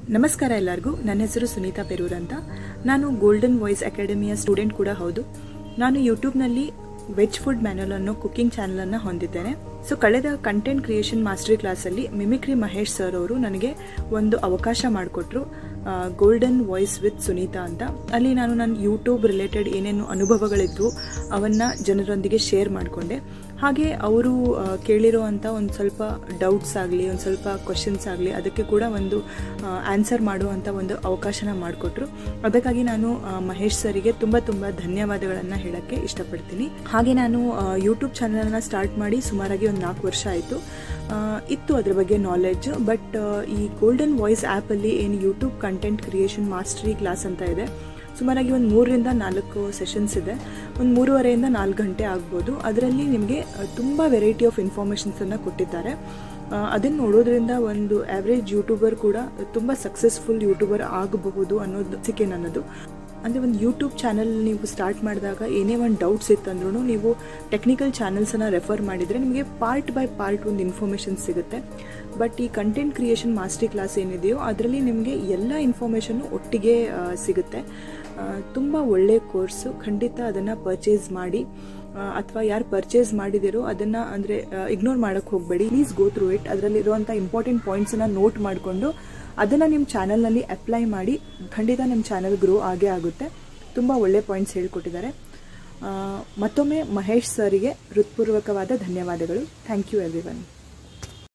ನಮಸ್ಕಾರ ಎಲ್ಲರಿಗೂ ನನ್ನ ಹೆಸರು ಸುನೀತಾ ಪೆರೂರ್ ಅಂತ ನಾನು ಗೋಲ್ಡನ್ ವಾಯ್ಸ್ ಅಕಾಡೆಮಿಯ ಸ್ಟೂಡೆಂಟ್ ಕೂಡ ಹೌದು ನಾನು ಯೂಟ್ಯೂಬ್ನಲ್ಲಿ ವೆಜ್ ಫುಡ್ ಮ್ಯಾನ್ಯಲ್ ಅನ್ನೋ ಕುಕಿಂಗ್ ಚಾನಲನ್ನು ಹೊಂದಿದ್ದೇನೆ ಸೊ ಕಳೆದ ಕಂಟೆಂಟ್ ಕ್ರಿಯೇಷನ್ ಮಾಸ್ಟರಿ ಕ್ಲಾಸಲ್ಲಿ ಮಿಮಿಕ್ರಿ ಮಹೇಶ್ ಸರ್ ಅವರು ನನಗೆ ಒಂದು ಅವಕಾಶ ಮಾಡಿಕೊಟ್ರು ಗೋಲ್ಡನ್ ವಾಯ್ಸ್ ವಿತ್ ಸುನೀತಾ ಅಂತ ಅಲ್ಲಿ ನಾನು ನನ್ನ ಯೂಟ್ಯೂಬ್ ರಿಲೇಟೆಡ್ ಏನೇನು ಅನುಭವಗಳಿದ್ವು ಅವನ್ನು ಜನರೊಂದಿಗೆ ಶೇರ್ ಮಾಡಿಕೊಂಡೆ ಹಾಗೆ ಅವರು ಕೇಳಿರೋ ಅಂಥ ಒಂದು ಸ್ವಲ್ಪ ಡೌಟ್ಸ್ ಆಗಲಿ ಒಂದು ಸ್ವಲ್ಪ ಕ್ವಶನ್ಸ್ ಆಗಲಿ ಅದಕ್ಕೆ ಕೂಡ ಒಂದು ಆನ್ಸರ್ ಮಾಡುವಂಥ ಒಂದು ಅವಕಾಶನ ಮಾಡಿಕೊಟ್ರು ಅದಕ್ಕಾಗಿ ನಾನು ಆ, ಮಹೇಶ್ ಸರಿಗೆ ತುಂಬ ತುಂಬ ಧನ್ಯವಾದಗಳನ್ನು ಹೇಳೋಕ್ಕೆ ಇಷ್ಟಪಡ್ತೀನಿ ಹಾಗೆ ನಾನು ಯೂಟ್ಯೂಬ್ ಚಾನಲನ್ನು ಸ್ಟಾರ್ಟ್ ಮಾಡಿ ಸುಮಾರಾಗಿ ಒಂದು ನಾಲ್ಕು ವರ್ಷ ಆಯಿತು ಇತ್ತು ಅದ್ರ ಬಗ್ಗೆ ನಾಲೆಡ್ಜ್ ಬಟ್ ಈ ಗೋಲ್ಡನ್ ವಾಯ್ಸ್ ಆ್ಯಪಲ್ಲಿ ಏನು YouTube content creation mastery class ಅಂತ ಇದೆ ಸುಮಾರಾಗಿ ಒಂದು ಮೂರರಿಂದ ನಾಲ್ಕು ಸೆಷನ್ಸ್ ಇದೆ ಒಂದು ಮೂರುವರೆಯಿಂದ ನಾಲ್ಕು ಗಂಟೆ ಆಗ್ಬೋದು ಅದರಲ್ಲಿ ನಿಮಗೆ ತುಂಬ ವೆರೈಟಿ ಆಫ್ ಇನ್ಫಾರ್ಮೇಷನ್ಸನ್ನು ಕೊಟ್ಟಿದ್ದಾರೆ ಅದನ್ನು ನೋಡೋದ್ರಿಂದ ಒಂದು ಆ್ಯಾವ್ರೇಜ್ ಯೂಟ್ಯೂಬರ್ ಕೂಡ ತುಂಬ ಸಕ್ಸಸ್ಫುಲ್ ಯೂಟ್ಯೂಬರ್ ಆಗಬಹುದು ಅನ್ನೋದು ಸಿಕ್ಕೆ ನನ್ನದು ಅಂದರೆ ಒಂದು ಯೂಟ್ಯೂಬ್ ಚಾನಲ್ ನೀವು ಸ್ಟಾರ್ಟ್ ಮಾಡಿದಾಗ ಏನೇ ಒಂದು ಡೌಟ್ಸ್ ಇತ್ತಂದ್ರೂ ನೀವು ಟೆಕ್ನಿಕಲ್ ಚಾನಲ್ಸನ್ನು ರೆಫರ್ ಮಾಡಿದರೆ ನಿಮಗೆ ಪಾರ್ಟ್ ಬೈ ಪಾರ್ಟ್ ಒಂದು ಇನ್ಫಾರ್ಮೇಷನ್ ಸಿಗುತ್ತೆ ಬಟ್ ಈ ಕಂಟೆಂಟ್ ಕ್ರಿಯೇಷನ್ ಮಾಸ್ಟರಿ ಕ್ಲಾಸ್ ಏನಿದೆಯೋ ಅದರಲ್ಲಿ ನಿಮಗೆ ಎಲ್ಲ ಇನ್ಫಾರ್ಮೇಷನ್ನು ಒಟ್ಟಿಗೆ ಆ, ಸಿಗುತ್ತೆ ತುಂಬ ಒಳ್ಳೆಯ ಕೋರ್ಸು ಖಂಡಿತ ಅದನ್ನು ಪರ್ಚೇಸ್ ಮಾಡಿ ಅಥವಾ ಯಾರು ಪರ್ಚೇಸ್ ಮಾಡಿದಿರೋ ಅದನ್ನು ಅಂದರೆ ಇಗ್ನೋರ್ ಮಾಡೋಕ್ಕೆ ಹೋಗಬೇಡಿ ಪ್ಲೀಸ್ ಗೋ ಥ್ರೂ ಇಟ್ ಅದರಲ್ಲಿರುವಂಥ ಇಂಪಾರ್ಟೆಂಟ್ ಪಾಯಿಂಟ್ಸನ್ನು ನೋಟ್ ಮಾಡಿಕೊಂಡು ಅದನ್ನು ನಿಮ್ಮ ಚಾನಲ್ನಲ್ಲಿ ಅಪ್ಲೈ ಮಾಡಿ ಖಂಡಿತ ನಿಮ್ಮ ಚಾನಲ್ ಗ್ರೋ ಆಗೇ ಆಗುತ್ತೆ ತುಂಬ ಒಳ್ಳೆ ಪಾಯಿಂಟ್ಸ್ ಹೇಳ್ಕೊಟ್ಟಿದ್ದಾರೆ ಆ, ಮತ್ತೊಮ್ಮೆ ಮಹೇಶ್ ಸರಿಗೆ ಹೃತ್ಪೂರ್ವಕವಾದ ಧನ್ಯವಾದಗಳು ಥ್ಯಾಂಕ್ ಯು ಎವ್ರಿ ಒನ್